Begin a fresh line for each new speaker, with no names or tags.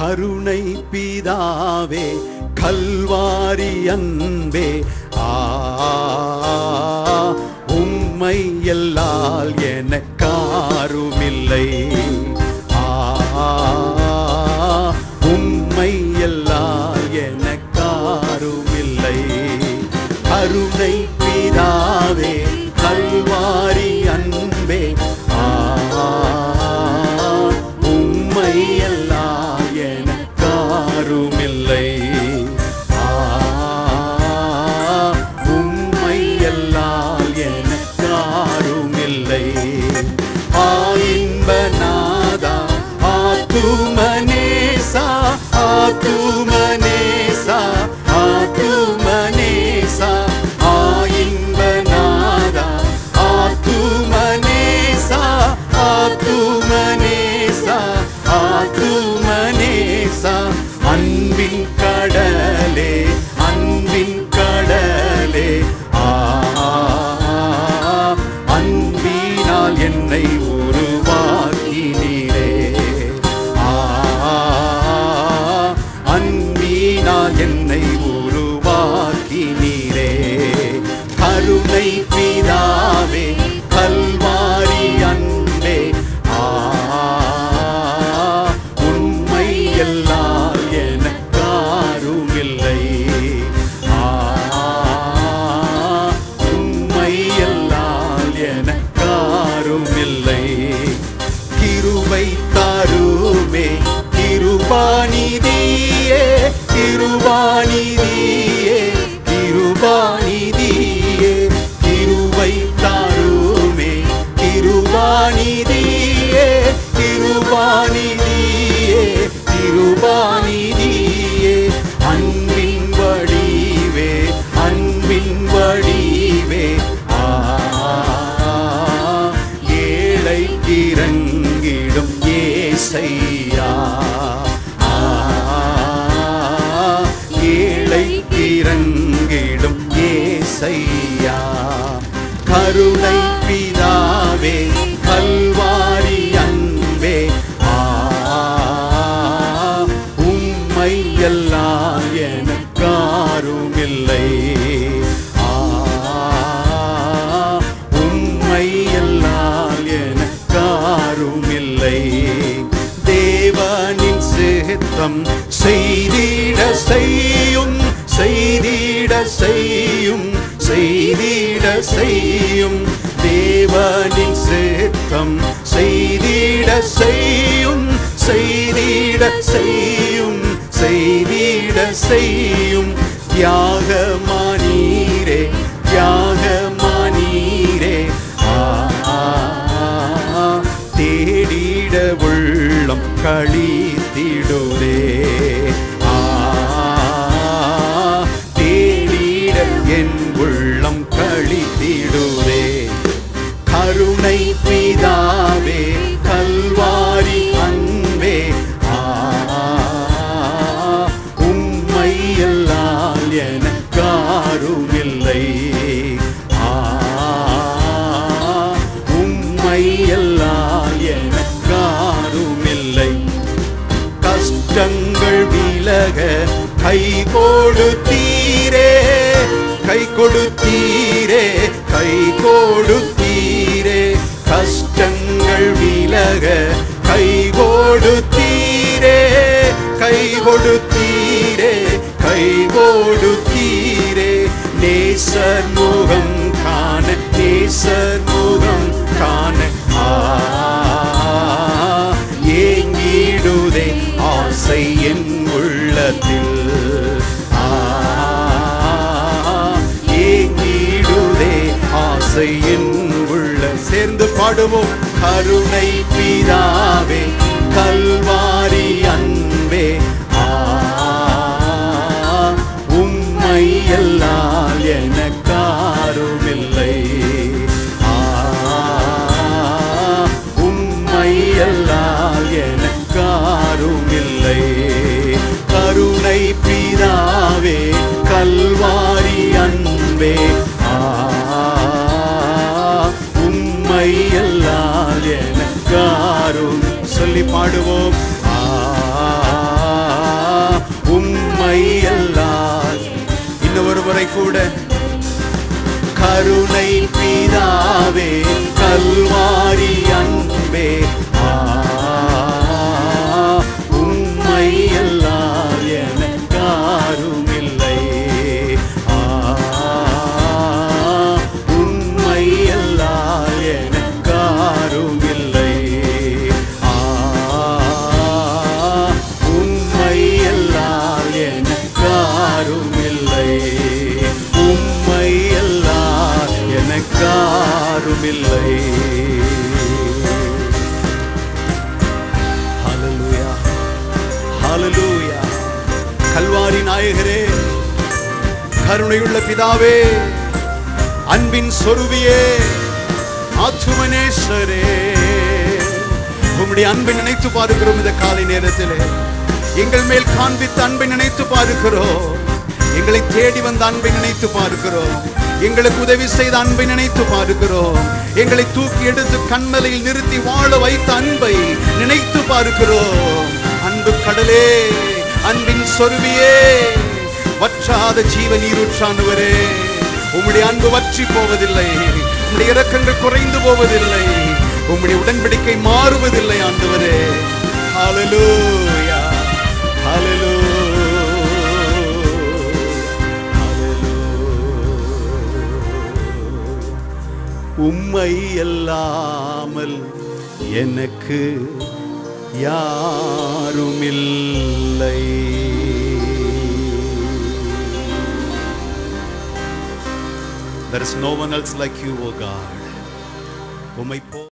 கருணை பிதாவே கல்வாரி அன்பே ஆ உம்மை எல்லால் எனக்காருமில்லை ஆ உம்மை எல்லால் எனக்காருமில்லை கருணை பிதாவே கல்வாரி அன்பே ஆ உம்மை எல்லாம் எனக்காருமில்லை ஆ உம்மை எல்லாம் எனக்காருமில்லை ஆயின்பநாதா ஆத்துமனேசா ஆத்துமனேசா ஆத்துமனேசா ஆயின்பநாதா ஆத்துமனேசா ஆத்துமனேசா ஆத்துமனேசா அன்பின் கடலே அன்பின் கடலே ஆ அன்பினால் என்னை உருவாக்கினீரே ஆ அன்பினால் என்னை உருவாக்கினீரே கருணை பிதாவே கல்வாரி அன்பே ஆ உண்மை எல்லாம் எனக்காருமில்லை ஆ உண்மை எல்லாம் எனக்காருமில்லை கிருபை தாருமே கிருபானிதியே கிருபானிதியே கிருபானிதியே கிருபை தாருமே கிருபானிதியே கிருபானிதியே கிருபானிதியே அன்பின் வடிவே அன்பின் வடிவே ஆ ஏழை இறங்கிடும் ஏசையா ஆ ஏழை இறங்கிடும் ஏசையா கருணை பிதாவே கல்வாரி அன்பே ஆ உம்மை எல்லாம் எனக்காருமில்லை ஆ உம்மை எல்லாம் எனக்காருமில்லை தேவனின் சித்தம் செய்திட செய்யும் செய்திட செய்யும் செய்திட செய்யும் தேவனின் சித்தம் செய்திட செய்யும் செய்திட செய்யும் செய்திட செய்யும் தியாகமானீரே தியாகமானீரே ஆ ஆ, ஆ, தேடிட உள்ளம் கழித்திடுதே ஆ தேடிட என் உள்ளம் கழித்திடுதே கருணை பிதாவே கல்வாரி அன்பே ஆ உம்மை எல்லாம் எனக்காருமில்லை ஆ உம்மை எல்லாம் எனக்காருமில்லை கஷ்டங்கள் விலக கை கொடுத்தீரே கை கொடுத்தீரே கை கொடுத்தீரே கஷ்டங்கள் விலக கை கொடுத்தீரே கை கொடுத்தீரே கை கொடுத்தீரே நேசர் முகம் காண நேசர் முகம் காண ஆ ஏங்கிடுதே ஆசை என் உள்ளத்தில் ஆ ஏங்கிடுதே ஆசை என் உள்ள சேர்ந்து பாடுவோம் கருணை பிதாவே கல்வாரி அன்பே ஆ உம்மை எல்லாம் எனக்காருமில்லை ஆ உம்மை எல்லாம் எனக்காருமில்லை கருணை பிதாவே கல்வாரி அன்பே ஆ உம்மை எல்லாம் எனக்காரும் சொல்லி பாடுவோம் ஆ உம்மை அல்லால் இன்னொரு முறை கூட கருணை பிதாவே கல்வாரி அன்பே ஆ, உம்மை அல்லால் எனக்காரும் இல்லை ஆ, உம்மை அல்லால் எனக்காரும் இல்லை ஆ, உம்மை அல்லால் எனக்காரும் இல்லை உம்மை அல்லால் எனக்காரும் இல்லை ஹalleluya ஹalleluya கல்வாரி நாயகரே கருணையுள்ள பிதாவே அன்பின் சொருவியே ஆத்துமனேஸ்வரே உம்முடைய அன்பை நினைத்து பார்க்கிறோம் இந்த காலை நேரத்திலே எங்கள் மேல் காண்பித்த அன்பை நினைத்து பார்க்கிறோம் எங்களை தேடி வந்த அன்பை நினைத்து பார்க்கிறோம் எங்களுக்கு உதவி செய்த அன்பை நினைத்து பார்க்கிறோம் எங்களை தூக்கி எடுத்து கண்மலையில் நிறுத்தி வாழ வைத்த அன்பை நினைத்து பார்க்கிறோம் அன்பு கடலே அன்பின் சொருவியே வற்றாத ஜீவ நீரூற்றானவரே உம்முடைய அன்பு வற்றி போவதில்லை உம்முடைய இரக்கங்கள் குறைந்து போவதில்லை உம்முடைய உடன்படிக்கை மாறுவதில்லை ஆண்டவரே ஹalleluya உம்மை அல்லாமல் எனக்கு யாருமில்லை There is no one else like you, O God. உம்மை போ